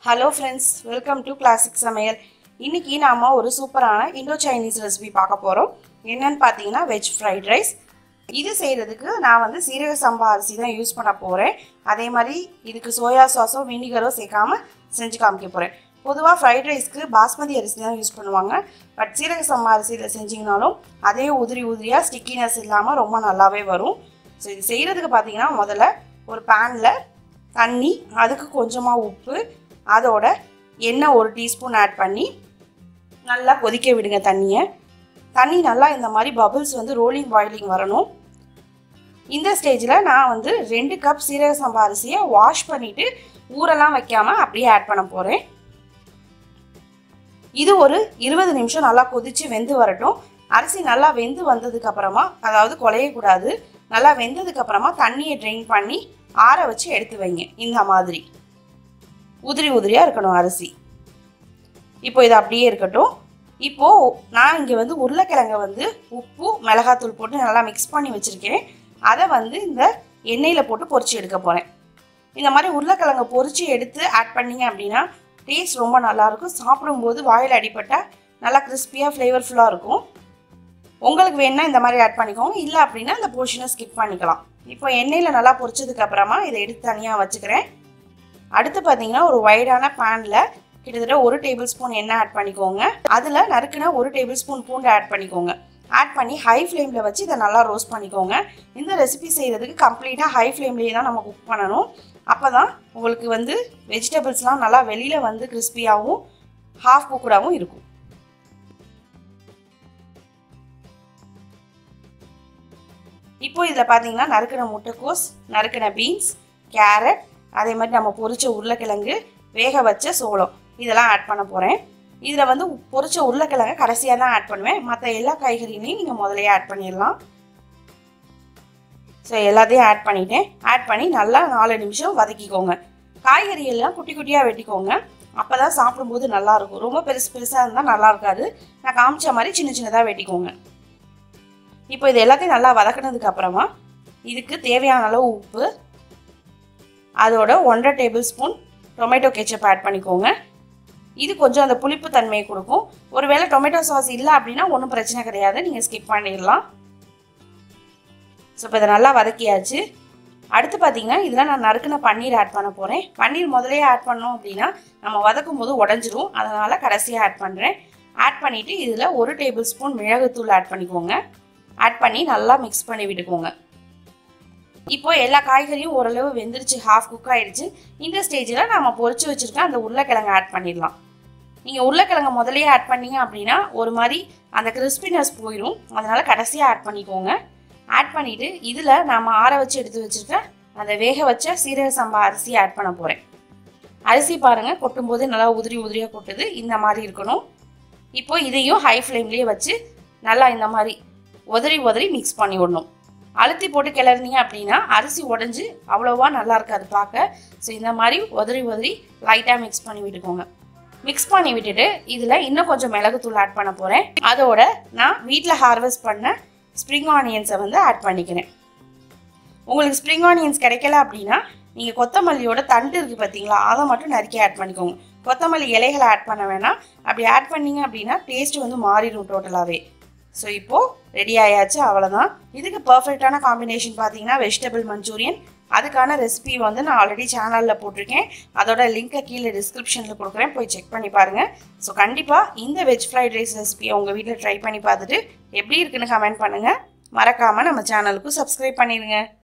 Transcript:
hello friends welcome to classic சமையல் இன்னைக்கு நாம ஒரு சூப்பரான இண்டோ சைனீஸ் ரெசிபி பார்க்க போகிறோம் என்னன்னு பார்த்தீங்கன்னா வெஜ் ஃப்ரைட் ரைஸ் இது செய்கிறதுக்கு நான் வந்து சீரக சம்பா அரிசி தான் யூஸ் பண்ண போகிறேன் அதே மாதிரி இதுக்கு சோயா சாஸோ வினிகரோ சேர்க்காம செஞ்சு காமிக்க போகிறேன் பொதுவாக ஃப்ரைட் ரைஸ்க்கு பாஸ்மதி அரிசி தான் யூஸ் பண்ணுவாங்க பட் சீரக சம்பா அரிசியில் செஞ்சிங்கனாலும் அதே உதிரி உதிரியாக ஸ்டிக்கினஸ் இல்லாமல் ரொம்ப நல்லாவே வரும் ஸோ இது செய்கிறதுக்கு பார்த்தீங்கன்னா முதல்ல ஒரு பேனில் தண்ணி அதுக்கு கொஞ்சமாக உப்பு அதோட எண்ணெய் ஒரு டீஸ்பூன் ஆட் பண்ணி நல்லா கொதிக்க விடுங்க தண்ணியை தண்ணி நல்லா இந்த மாதிரி பபிள்ஸ் வந்து ரோலிங் பாயிலிங் வரணும் இந்த ஸ்டேஜில் நான் வந்து ரெண்டு கப் சீரக சம்பா அரிசியை வாஷ் பண்ணிவிட்டு ஊரெல்லாம் வைக்காமல் அப்படியே ஆட் பண்ண போகிறேன் இது ஒரு இருபது நிமிஷம் நல்லா கொதித்து வெந்து வரட்டும் அரிசி நல்லா வெந்து வந்ததுக்கு அப்புறமா அதாவது குலையக்கூடாது நல்லா வெந்ததுக்கு அப்புறமா தண்ணியை ட்ரெயின் பண்ணி ஆற வச்சு எடுத்து வைங்க இந்த மாதிரி உதிரி உதிரியாக இருக்கணும் அரிசி இப்போ இது அப்படியே இருக்கட்டும் இப்போது நான் இங்கே வந்து உருளைக்கிழங்கை வந்து உப்பு மிளகாத்தூள் போட்டு நல்லா மிக்ஸ் பண்ணி வச்சுருக்கேன் அதை வந்து இந்த எண்ணெயில் போட்டு பொரிச்சு எடுக்க போகிறேன் இந்த மாதிரி உருளைக்கிழங்கை பொரிச்சு எடுத்து ஆட் பண்ணீங்க அப்படின்னா டேஸ்ட் ரொம்ப நல்லாயிருக்கும் சாப்பிடும்போது வாயில் அடிபட்டால் நல்லா கிறிஸ்பியாக ஃப்ளேவர்ஃபுல்லாக இருக்கும் உங்களுக்கு வேணால் இந்த மாதிரி ஆட் பண்ணிக்கோங்க இல்லை அப்படின்னா இந்த போர்ஷனை ஸ்கிப் பண்ணிக்கலாம் இப்போ எண்ணெயில் நல்லா பொரிச்சதுக்கு அப்புறமா இதை எடுத்து தனியாக வச்சுக்கிறேன் அடுத்து பார்த்தீங்கன்னா ஒரு வைடான பேனில் கிட்டத்தட்ட ஒரு டேபிள் ஸ்பூன் எண்ணெய் ஆட் பண்ணிக்கோங்க அதில் நறுக்குனா ஒரு டேபிள் ஸ்பூன் பூண்டு ஆட் பண்ணிக்கோங்க ஆட் பண்ணி ஹை ஃப்ளேமில் வச்சு இதை நல்லா ரோஸ்ட் பண்ணிக்கோங்க இந்த ரெசிபி செய்கிறதுக்கு கம்ப்ளீட்டாக ஹை ஃப்ளேம்லேயே தான் நம்ம குக் பண்ணணும் அப்போ தான் உங்களுக்கு வந்து வெஜிடபிள்ஸ்லாம் நல்லா வெளியில் வந்து கிறிஸ்பியாகவும் ஹாஃப் குக்குடாகவும் இருக்கும் இப்போ இதில் பார்த்தீங்கன்னா நறுக்கின முட்டைக்கோஸ் நறுக்கின பீன்ஸ் கேரட் அதே மாதிரி நம்ம பொரிச்ச உருளைக்கிழங்கு வேக வச்ச சோளம் இதெல்லாம் ஆட் பண்ண போகிறேன் இதில் வந்து பொரிச்ச உருளைக்கிழங்கு கடைசியாக தான் ஆட் பண்ணுவேன் மற்ற எல்லா காய்கறிகளையும் நீங்கள் முதலையே ஆட் பண்ணிடலாம் ஸோ எல்லாத்தையும் ஆட் பண்ணிட்டேன் ஆட் பண்ணி நல்லா நாலு நிமிஷம் வதக்கிக்கோங்க காய்கறி எல்லாம் குட்டி குட்டியாக வெட்டிக்கோங்க அப்போ தான் சாப்பிடும்போது நல்லாயிருக்கும் ரொம்ப பெருசு பெருசாக இருந்தால் நல்லா இருக்காது நான் காமிச்ச மாதிரி சின்ன சின்னதாக வெட்டிக்கோங்க இப்போ இது எல்லாத்தையும் நல்லா வதக்கினதுக்கு அப்புறமா இதுக்கு தேவையான அளவு உப்பு அதோட ஒன்றரை tablespoon tomato ketchup add பண்ணிக்கோங்க இது கொஞ்சம் அந்த புளிப்பு தன்மையை கொடுக்கும் ஒருவேளை டொமேட்டோ சாஸ் இல்லை அப்படின்னா ஒன்றும் பிரச்சனை கிடையாது நீங்கள் ஸ்கிப் பண்ணிடலாம் ஸோ இப்போ இதை நல்லா வதக்கியாச்சு அடுத்து பார்த்தீங்கன்னா இதில் நான் நறுக்குன பன்னீர் ஆட் பண்ண போகிறேன் பன்னீர் முதலே ஆட் பண்ணோம் அப்படின்னா நம்ம வதக்கும் போது உடஞ்சிரும் அதனால் கடைசியாக ஆட் பண்ணுறேன் ஆட் பண்ணிவிட்டு இதில் ஒரு டேபிள் ஸ்பூன் மிளகுத்தூள் ஆட் பண்ணிக்கோங்க ஆட் பண்ணி நல்லா மிக்ஸ் பண்ணி விட்டுக்கோங்க இப்போ எல்லா காய்கறியும் ஓரளவு வெந்துருச்சு ஹாஃப் குக் ஆயிடுச்சு இந்த ஸ்டேஜில் நம்ம பொரிச்சு வச்சுருக்க அந்த உருளைக்கிழங்கு ஆட் பண்ணிடலாம் நீங்கள் உருளைக்கிழங்கு முதலே ஆட் பண்ணீங்க அப்படின்னா ஒரு மாதிரி அந்த கிறிஸ்பினஸ் போயிடும் அதனால் கடைசியாக ஆட் பண்ணிக்கோங்க ஆட் பண்ணிவிட்டு இதில் நம்ம ஆற வச்சு எடுத்து வச்சுருக்க அந்த வேக வச்ச சீரக சம்பா அரிசி ஆட் பண்ண போகிறேன் அரிசி பாருங்கள் கொட்டும்போது நல்லா உதிரி உதிரியாக கொட்டுது இந்த மாதிரி இருக்கணும் இப்போ இதையும் ஹை ஃப்ளேம்லேயே வச்சு நல்லா இந்த மாதிரி உதறி உதறி மிக்ஸ் பண்ணி விடணும் அழுத்தி போட்டு கிளறினீங்க அப்படின்னா அரிசி உடஞ்சி அவ்வளோவா நல்லா இருக்காது பார்க்க ஸோ இந்த மாதிரி உதறி உதறி லைட்டாக மிக்ஸ் பண்ணி விட்டுக்கோங்க மிக்ஸ் பண்ணி விட்டுட்டு இதில் இன்னும் கொஞ்சம் மிளகுத்தூள் ஆட் பண்ண போகிறேன் அதோட நான் வீட்டில் ஹார்வெஸ்ட் பண்ண ஸ்ப்ரிங் ஆனியன்ஸை வந்து ஆட் பண்ணிக்கிறேன் உங்களுக்கு ஸ்ப்ரிங் ஆனியன்ஸ் கிடைக்கல அப்படின்னா நீங்கள் கொத்தமல்லியோட தண்டு இருக்குது பார்த்தீங்களா அதை மட்டும் நறுக்கி ஆட் பண்ணிக்கோங்க கொத்தமல்லி இலைகளை ஆட் பண்ண வேணாம் அப்படி ஆட் பண்ணீங்க அப்படின்னா டேஸ்ட் வந்து மாறிடும் டோட்டலாகவே ஸோ இப்போது ரெடி ஆயாச்சு அவ்வளோதான் இதுக்கு பர்ஃபெக்டான காம்பினேஷன் பார்த்தீங்கன்னா வெஜிடபிள் மஞ்சூரியன் அதுக்கான ரெசிபி வந்து நான் ஆல்ரெடி சேனலில் போட்டிருக்கேன் அதோட லிங்க்கை கீழே டிஸ்கிரிப்ஷனில் கொடுக்குறேன் போய் செக் பண்ணி பாருங்கள் ஸோ கண்டிப்பாக இந்த வெஜ் ஃப்ரைட் ரைஸ் ரெசிபியை உங்கள் வீட்டில் ட்ரை பண்ணி பார்த்துட்டு எப்படி இருக்குன்னு கமெண்ட் பண்ணுங்கள் மறக்காமல் நம்ம சேனலுக்கும் சப்ஸ்கிரைப் பண்ணிடுங்க